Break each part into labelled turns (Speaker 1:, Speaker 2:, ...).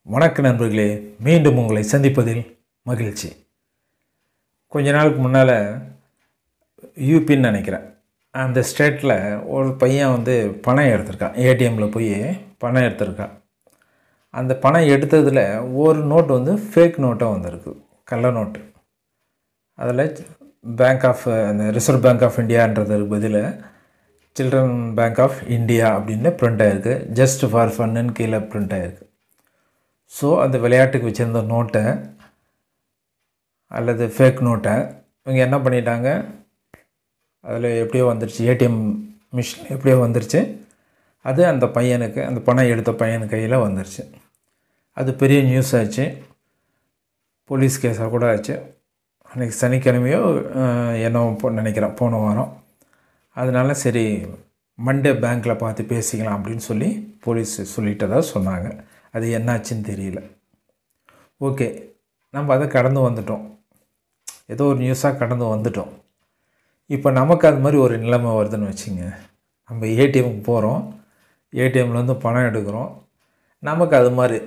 Speaker 1: வணக்க நண்பர்களே மீண்டும் உங்களை சந்திப்பதில் மகிழ்ச்சி கொஞ்ச நாளுக்கு முன்னால் யூபின்னு நினைக்கிறேன் அந்த ஸ்டேட்டில் ஒரு பையன் வந்து பணம் எடுத்திருக்கான் ஏடிஎம்மில் போய் பணம் எடுத்திருக்கான் அந்த பணம் எடுத்ததில் ஒரு நோட்டு வந்து ஃபேக் நோட்டாக வந்திருக்கு கள்ள நோட்டு அதில் பேங்க் ஆஃப் அந்த ரிசர்வ் பேங்க் ஆஃப் இந்தியான்றதுக்கு பதில் சில்ட்ரன் பேங்க் ஆஃப் இந்தியா அப்படின்னு பிரிண்ட் ஆகிருக்கு ஜஸ்ட் ஃபார் ஃபன்னுன்னு கீழே பிரிண்ட் ஆகிருக்கு ஸோ அந்த விளையாட்டுக்கு வச்சுருந்த நோட்டை அல்லது ஃபேக் நோட்டை இவங்க என்ன பண்ணிட்டாங்க அதில் எப்படியோ வந்துருச்சு ஏடிஎம் மிஷின் எப்படியோ வந்துருச்சு அது அந்த பையனுக்கு அந்த பணம் எடுத்த பையன் கையில் வந்துருச்சு அது பெரிய நியூஸ் ஆச்சு போலீஸ் கேஸாக கூட ஆச்சு அன்றைக்கி சனிக்கிழமையோ என்னவோ போ நினைக்கிறேன் போன வாரம் அதனால சரி மண்டே பேங்க்கில் பார்த்து பேசிக்கலாம் அப்படின்னு சொல்லி போலீஸ் சொல்லிட்டதா சொன்னாங்க அது என்னாச்சுன்னு தெரியல ஓகே நம்ம அதை கடந்து வந்துட்டோம் ஏதோ ஒரு நியூஸாக கடந்து வந்துட்டோம் இப்போ நமக்கு அது மாதிரி ஒரு நிலைமை வருதுன்னு வச்சுங்க நம்ம ஏடிஎம்க்கு போகிறோம் ஏடிஎம்லேருந்து பணம் எடுக்கிறோம் நமக்கு அது மாதிரி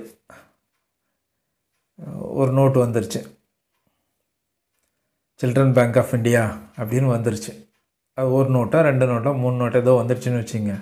Speaker 1: ஒரு நோட்டு வந்துருச்சு சில்ட்ரன் பேங்க் ஆஃப் இந்தியா அப்படின்னு வந்துருச்சு அது ஒரு நோட்டோ ரெண்டு நோட்டோ மூணு நோட்டோ ஏதோ வந்துருச்சுன்னு வச்சுங்க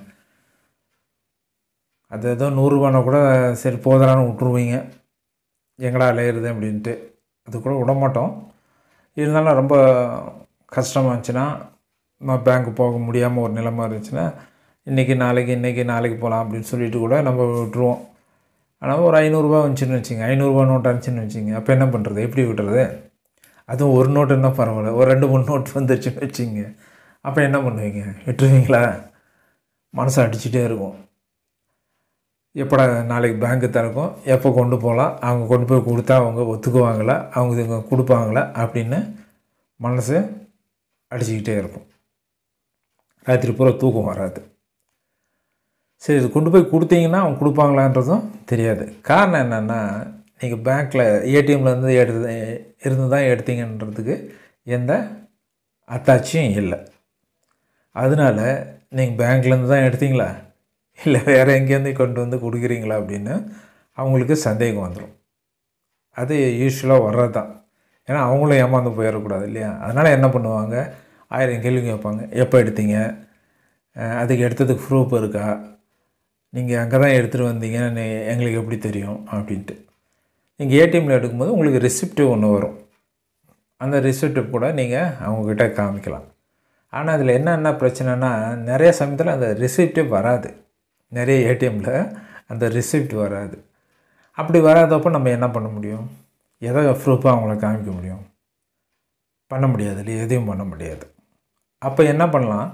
Speaker 1: அது ஏதோ நூறுரூவானா கூட சரி போதலான்னு விட்ருவீங்க எங்கடா அலையிறது அப்படின்ட்டு அது கூட விட மாட்டோம் இருந்தாலும் ரொம்ப கஷ்டமாக இருந்துச்சுன்னா நம்ம பேங்க்கு போக முடியாமல் ஒரு நிலைமை இருந்துச்சுன்னா இன்றைக்கி நாளைக்கு இன்றைக்கி நாளைக்கு போகலாம் அப்படின்னு சொல்லிட்டு கூட நம்ம விட்டுருவோம் ஆனால் ஒரு ஐநூறுரூவா வந்துச்சுன்னு வச்சுங்க ஐநூறுரூவா நோட் இருந்துச்சுன்னு வச்சுங்க அப்போ என்ன பண்ணுறது எப்படி விட்டுறது அதுவும் ஒரு நோட்டு என்ன பரவாயில்ல ஒரு ரெண்டு மூணு நோட் வந்துருச்சுன்னு வச்சுங்க அப்போ என்ன பண்ணுவீங்க விட்டுருவீங்களா மனசை அடிச்சுட்டே இருக்கும் எப்படா நாளைக்கு பேங்க்கு திறக்கும் எப்போ கொண்டு போகலாம் அவங்க கொண்டு போய் கொடுத்தா அவங்க ஒத்துக்குவாங்களா அவங்க இவங்க கொடுப்பாங்களா அப்படின்னு மனசு அடிச்சுக்கிட்டே இருக்கும் ராத்திரி பூரா தூக்கம் வராது சரி இது கொண்டு போய் கொடுத்தீங்கன்னா அவங்க கொடுப்பாங்களான்றதும் தெரியாது காரணம் என்னென்னா நீங்கள் பேங்க்கில் ஏடிஎம்லேருந்து எடுத்து இருந்து தான் எடுத்தீங்கன்றதுக்கு எந்த அத்தாட்சியும் இல்லை அதனால் நீங்கள் பேங்க்லேருந்து தான் எடுத்தீங்களா இல்லை வேறு எங்கேருந்து கொண்டு வந்து கொடுக்குறீங்களா அப்படின்னு அவங்களுக்கு சந்தேகம் வந்துடும் அது யூஸ்வலாக வர்றது தான் ஏன்னா அவங்களும் ஏமாந்து போயிடக்கூடாது இல்லையா அதனால் என்ன பண்ணுவாங்க ஆயிரம் கேள்வி கேட்பாங்க எப்போ எடுத்தீங்க அதுக்கு எடுத்ததுக்கு ப்ரூஃப் இருக்கா நீங்கள் அங்கே தான் எடுத்துகிட்டு வந்தீங்கன்னு எங்களுக்கு எப்படி தெரியும் அப்படின்ட்டு நீங்கள் ஏடிஎம்மில் எடுக்கும்போது உங்களுக்கு ரிசிப்ட் ஒன்று வரும் அந்த ரிசிப்ட் கூட நீங்கள் அவங்கக்கிட்ட காமிக்கலாம் ஆனால் அதில் என்னென்ன பிரச்சனைனா நிறைய சமயத்தில் அந்த ரிசிப்டே வராது நிறைய ஏடிஎம்மில் அந்த ரிசிப்ட் வராது அப்படி வராதப்போ நம்ம என்ன பண்ண முடியும் எதை ப்ரூஃபாக அவங்கள காமிக்க முடியும் பண்ண முடியாது இல்லையா எதையும் பண்ண முடியாது அப்போ என்ன பண்ணலாம்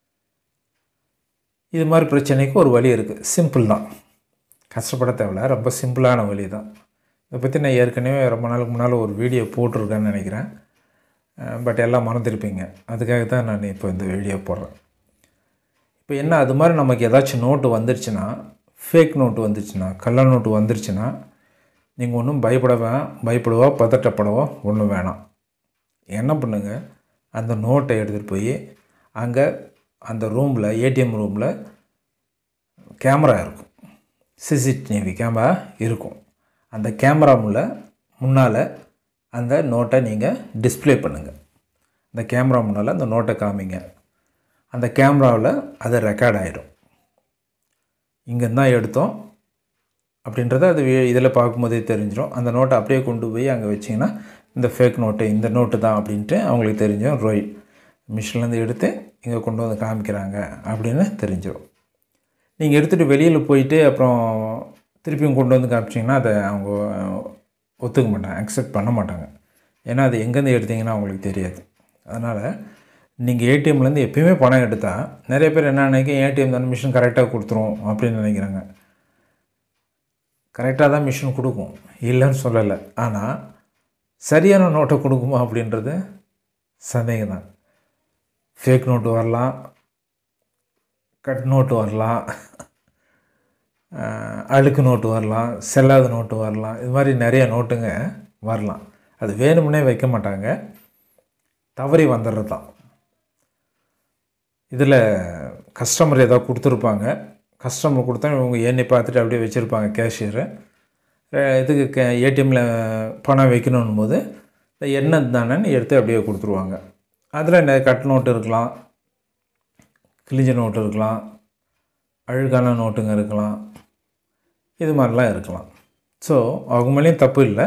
Speaker 1: இது மாதிரி பிரச்சனைக்கு ஒரு வழி இருக்குது சிம்பிள் தான் கஷ்டப்பட தேவையில்ல ரொம்ப சிம்பிளான வழி தான் இதை பற்றி நான் ஏற்கனவே ரொம்ப நாளுக்கு முன்னால் ஒரு வீடியோ போட்டிருக்கேன்னு நினைக்கிறேன் பட் எல்லாம் மறந்துருப்பீங்க அதுக்காக தான் நான் இப்போ இந்த வீடியோ போடுறேன் இப்போ என்ன அது மாதிரி நமக்கு ஏதாச்சும் நோட்டு வந்துருச்சுன்னா ஃபேக் நோட்டு வந்துருச்சுன்னா கள்ள நோட்டு வந்துருச்சுன்னா நீங்கள் ஒன்றும் பயப்பட வேணாம் பயப்படுவோ பதட்டப்படவோ ஒன்றும் வேணாம் என்ன பண்ணுங்கள் அந்த நோட்டை எடுத்துகிட்டு போய் அங்கே அந்த ரூமில் ஏடிஎம் ரூமில் கேமரா இருக்கும் சிசிடிவி கேமரா இருக்கும் அந்த கேமரா முள்ள முன்னால் அந்த நோட்டை நீங்கள் டிஸ்பிளே பண்ணுங்கள் அந்த கேமரா முன்னால் அந்த நோட்டை காமிங்க அந்த கேமராவில் அது ரெக்கார்ட் ஆகிடும் இங்கே தான் எடுத்தோம் அப்படின்றத அது இதில் பார்க்கும்போதே தெரிஞ்சிடும் அந்த நோட்டை அப்படியே கொண்டு போய் அங்கே வச்சிங்கன்னா இந்த ஃபேக் நோட்டு இந்த நோட்டு தான் அப்படின்ட்டு அவங்களுக்கு தெரிஞ்சிடும் ரோய் மிஷின்லேருந்து எடுத்து இங்கே கொண்டு வந்து காமிக்கிறாங்க அப்படின்னு தெரிஞ்சிடும் நீங்கள் எடுத்துகிட்டு வெளியில் போயிட்டு அப்புறம் திருப்பியும் கொண்டு வந்து காமிச்சிங்கன்னா அதை அவங்க ஒத்துக்க மாட்டாங்க அக்செப்ட் பண்ண மாட்டாங்க ஏன்னா அது எங்கேருந்து எடுத்தீங்கன்னா அவங்களுக்கு தெரியாது அதனால் நீங்கள் ஏடிஎம்லேருந்து எப்பயுமே பணம் எடுத்தால் நிறைய பேர் என்ன நினைக்க ஏடிஎம் தானே மிஷின் கரெக்டாக கொடுத்துரும் அப்படின்னு நினைக்கிறாங்க கரெக்டாக தான் மிஷின் கொடுக்கும் இல்லைன்னு சொல்லலை ஆனால் சரியான நோட்டை கொடுக்குமா அப்படின்றது சந்தேகம் தான் ஃபேக் நோட்டு வரலாம் கட் நோட்டு வரலாம் அழுக்கு நோட்டு வரலாம் செல்லாத நோட்டு வரலாம் இது மாதிரி நிறைய நோட்டுங்க வரலாம் அது வேணும்னே வைக்க மாட்டாங்க தவறி வந்துடுறது தான் இதில் கஸ்டமர் ஏதாவது கொடுத்துருப்பாங்க கஸ்டமர் கொடுத்தா இவங்க எண்ணி பார்த்துட்டு அப்படியே வச்சுருப்பாங்க கேஷியரு அஹ் இதுக்கு க ஏடிஎம்மில் பணம் வைக்கணும் போது இந்த எண்ணெய் தானேன்னு எடுத்து அப்படியே கொடுத்துருவாங்க அதில் இந்த கட் நோட்டு இருக்கலாம் கிழிஞ்ச நோட்டு இருக்கலாம் அழுக்கான நோட்டுங்க இருக்கலாம் இது மாதிரிலாம் இருக்கலாம் ஸோ அவங்க மேலேயும் தப்பு இல்லை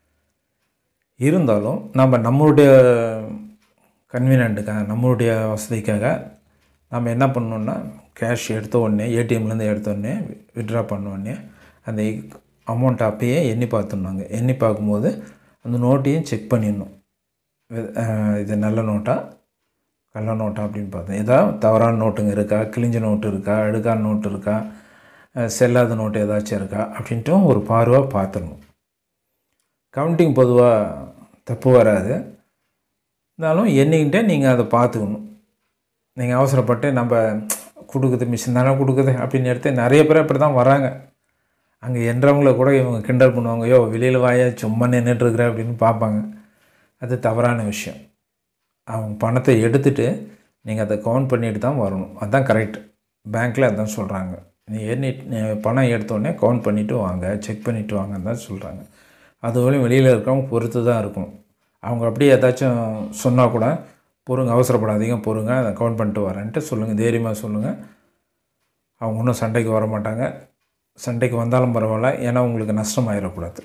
Speaker 1: இருந்தாலும் நம்ம நம்மளுடைய கன்வீனியன்ட்டுக்காக நம்மளுடைய வசதிக்காக நம்ம என்ன பண்ணணுன்னா கேஷ் எடுத்த உடனே ஏடிஎம்லேருந்து எடுத்த உடனே வித்ட்ரா பண்ண உடனே அந்த அமௌண்ட்டை அப்பயே எண்ணி பார்த்துடணுங்க எண்ணி பார்க்கும்போது அந்த நோட்டையும் செக் பண்ணிடணும் இது, அஹ், இது நல்ல நோட்டா கள்ள நோட்டா அப்படின்னு பார்த்தேன் ஏதாவது தவறான நோட்டுங்க இருக்கா கிழிஞ்ச நோட்டு இருக்கா அழுக்கான நோட்டு இருக்கா அஹ், செல்லாத நோட்டு ஏதாச்சும் இருக்கா அப்படின்ட்டும் ஒரு பார்வை பார்த்துடணும் கவுண்டிங் பொதுவாக தப்பு வராது இருந்தாலும் எண்ணிக்கிட்டே நீங்கள் அதை பார்த்துக்கணும் நீங்கள் அவசரப்பட்டு நம்ம கொடுக்குது மிஷின் தானே கொடுக்குது அப்படின்னு எடுத்து நிறைய பேர் அப்படி தான் வராங்க அங்கே என்றவங்கள கூட இவங்க கிண்டல் பண்ணுவாங்க யோ வெளியில் வாயா சும்மா நின்றுட்டுருக்குற அப்படின்னு பார்ப்பாங்க அது தவறான விஷயம் அவங்க பணத்தை எடுத்துட்டு நீங்கள் அதை கவுண்ட் பண்ணிட்டு தான் வரணும் அதுதான் கரெக்ட் பேங்க்கில் அதான் சொல்கிறாங்க நீ எண்ணி நீ பணம் எடுத்தோடனே கவுண்ட் பண்ணிவிட்டு வாங்க செக் பண்ணிவிட்டு வாங்கன்னு தான் சொல்கிறாங்க அதுவரையும் வெளியில் இருக்கிறவங்க பொறுத்து தான் இருக்கும் அவங்க அப்படியே ஏதாச்சும் சொன்னால் கூட பொறுங்க அவசரப்படாதீங்க பொறுங்க அதை கவுண்ட் பண்ணிட்டு வரேன்ட்டு சொல்லுங்கள் தைரியமாக சொல்லுங்கள் அவங்க ஒன்றும் சண்டைக்கு வர மாட்டாங்க சண்டைக்கு வந்தாலும் பரவாயில்ல ஏன்னா உங்களுக்கு நஷ்டமாயிடக்கூடாது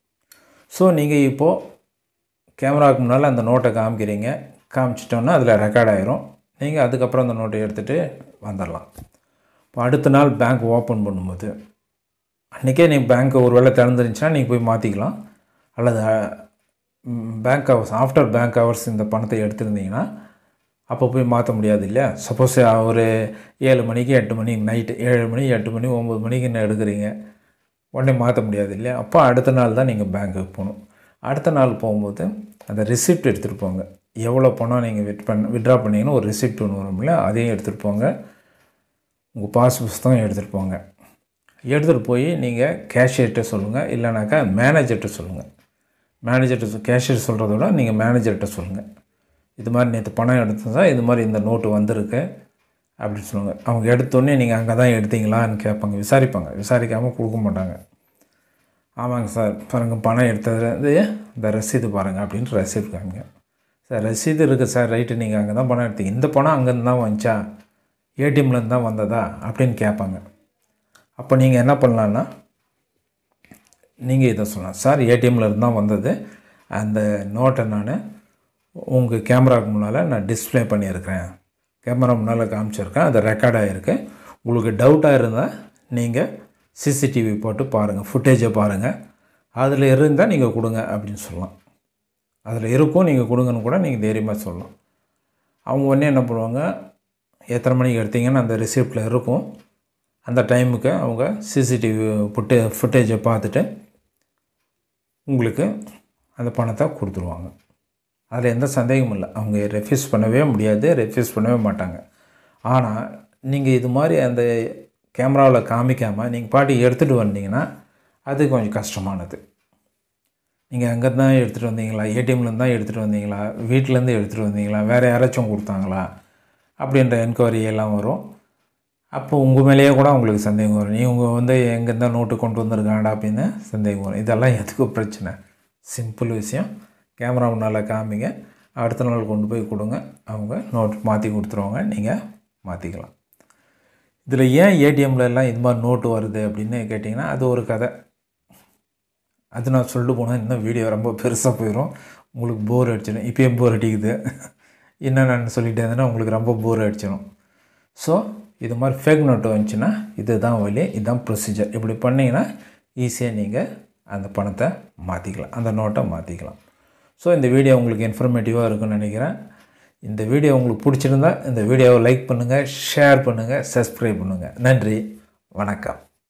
Speaker 1: ஸோ நீங்கள் இப்போது கேமராவுக்கு முன்னால் அந்த நோட்டை காமிக்கிறீங்க காமிச்சிட்டோன்னா அதில் ரெக்கார்ட் ஆயிரும் நீங்கள் அதுக்கப்புறம் அந்த நோட்டை எடுத்துகிட்டு வந்துடலாம் இப்போ அடுத்த நாள் பேங்க் ஓப்பன் பண்ணும்போது அன்றைக்கே நீங்கள் பேங்க் ஒரு வேளை திறந்துருந்துச்சுன்னா நீங்கள் போய் மாற்றிக்கலாம் அல்லது bank hours after bank hours இந்த பணத்தை எடுத்திருந்தீங்கன்னா அப்போ போய் மாற்ற முடியாது இல்லையா சப்போஸ் ஒரு ஏழு மணிக்கு எட்டு மணி நைட்டு ஏழு மணி எட்டு மணி ஒம்பது மணிக்கு என்ன எடுக்கிறீங்க உடனே மாற்ற முடியாது இல்லையா அப்போ அடுத்த நாள் தான் நீங்கள் பேங்க்குக்கு போகணும் அடுத்த நாள் போகும்போது அந்த ரிசிப்ட் எடுத்துகிட்டு போங்க எவ்வளோ பணம் நீங்கள் விட் பண்ண விட்ரா பண்ணீங்கன்னு ஒரு ரிசிப்ட் ஒன்று வரும் இல்லையா அதையும் எடுத்துகிட்டு போங்க உங்கள் பாஸ் புஸ்தகம் எடுத்துகிட்டு போங்க எடுத்துகிட்டு போய் நீங்கள் கேஷியர்கிட்ட சொல்லுங்கள் இல்லைனாக்கா மேனேஜர்கிட்ட சொல்லுங்கள் மேனேஜர்கிட்ட கேஷியர் சொல்கிறத விட நீங்கள் மேனேஜர்கிட்ட சொல்லுங்கள் இது மாதிரி நேற்று பணம் எடுத்ததா இது மாதிரி இந்த நோட்டு வந்திருக்கு அப்படின்னு சொல்லுங்கள் அவங்க எடுத்தோடனே நீங்கள் அங்கே தான் எடுத்தீங்களான்னு கேட்பாங்க விசாரிப்பாங்க விசாரிக்காமல் கொடுக்க மாட்டாங்க ஆமாங்க சார் பாருங்கள் பணம் எடுத்தது வந்து இந்த ரசீது பாருங்கள் அப்படின்ட்டு ரசீது காமிங்க சார் ரசீது இருக்குது சார் ரைட்டு நீங்கள் அங்கே தான் பணம் எடுத்தீங்க இந்த பணம் அங்கேருந்து தான் வந்துச்சா ஏடிஎம்லேருந்து தான் வந்ததா அப்படின்னு கேட்பாங்க அப்போ நீங்கள் என்ன பண்ணலான்னா நீங்கள் இதை சொல்லலாம் சார் ஏடிஎம்ல இருந்து தான் வந்தது அந்த நோட்டை நான் உங்கள் கேமராவுக்கு முன்னால் நான் டிஸ்ப்ளே பண்ணியிருக்கிறேன் கேமரா முன்னால் காமிச்சிருக்கேன் அது ரெக்கார்ட் ஆகிருக்கு உங்களுக்கு டவுட்டாக இருந்தால் நீங்கள் சிசிடிவி போட்டு பாருங்கள் ஃபுட்டேஜை பாருங்கள் அதில் இருந்தால் நீங்கள் கொடுங்க அப்படின்னு சொல்லலாம் அதில் இருக்கும் நீங்கள் கொடுங்கன்னு கூட நீங்கள் தைரியமாக சொல்லலாம் அவங்க உடனே என்ன பண்ணுவாங்க எத்தனை மணிக்கு எடுத்தீங்கன்னு அந்த ரிசிப்டில் இருக்கும் அந்த டைமுக்கு அவங்க சிசிடிவி ஃபுட்டே ஃபுட்டேஜை பார்த்துட்டு உங்களுக்கு அந்த பணத்தை கொடுத்துருவாங்க அதில் எந்த சந்தேகமும் இல்லை அவங்க ரெஃப்யூஸ் பண்ணவே முடியாது ரெஃப்யூஸ் பண்ணவே மாட்டாங்க ஆனால் நீங்கள் இது மாதிரி அந்த கேமராவில் காமிக்காமல் நீங்கள் பாட்டி எடுத்துகிட்டு வந்தீங்கன்னா அது கொஞ்சம் கஷ்டமானது நீங்கள் அங்கே தான் எடுத்துகிட்டு வந்தீங்களா ஏடிஎம்லேருந்து தான் எடுத்துகிட்டு வந்தீங்களா வீட்டிலேருந்து எடுத்துகிட்டு வந்தீங்களா வேறு யாராச்சும் கொடுத்தாங்களா அப்படின்ற என்கொயரி எல்லாம் வரும் அப்போ உங்கள் மேலேயே கூட உங்களுக்கு சந்தேகம் வரும் நீங்க வந்து எங்கேருந்தா நோட்டு கொண்டு வந்திருக்காண்டா அப்படின்னு சந்தேகம் வரும் இதெல்லாம் எதுக்கும் பிரச்சனை சிம்பிள் விஷயம் கேமரா முன்னால் காமிங்க அடுத்த நாள் கொண்டு போய் கொடுங்க அவங்க நோட் மாற்றி கொடுத்துருவாங்க நீங்கள் மாற்றிக்கலாம் இதில் ஏன் ஏடிஎம்ல எல்லாம் இது மாதிரி நோட்டு வருது அப்படின்னு கேட்டிங்கன்னா அது ஒரு கதை அது நான் சொல்லிட்டு போனால் இன்னும் வீடியோ ரொம்ப பெருசாக போயிடும் உங்களுக்கு போர் அடிச்சிடும் இப்போயே போர் அடிக்குது என்ன நான் சொல்லிட்டே இருந்தேன்னா உங்களுக்கு ரொம்ப போர் அடிச்சிடும் ஸோ இது மாதிரி ஃபேக் நோட்டு வந்துச்சுன்னா இதுதான் வழி இதுதான் ப்ரொசீஜர் இப்படி பண்ணிங்கன்னா ஈஸியாக நீங்கள் அந்த பணத்தை மாற்றிக்கலாம் அந்த நோட்டை மாற்றிக்கலாம் ஸோ இந்த வீடியோ உங்களுக்கு இன்ஃபர்மேட்டிவாக இருக்குன்னு நினைக்கிறேன் இந்த வீடியோ உங்களுக்கு பிடிச்சிருந்தா இந்த வீடியோவை லைக் பண்ணுங்கள் ஷேர் பண்ணுங்கள் சப்ஸ்கிரைப் பண்ணுங்கள் நன்றி வணக்கம்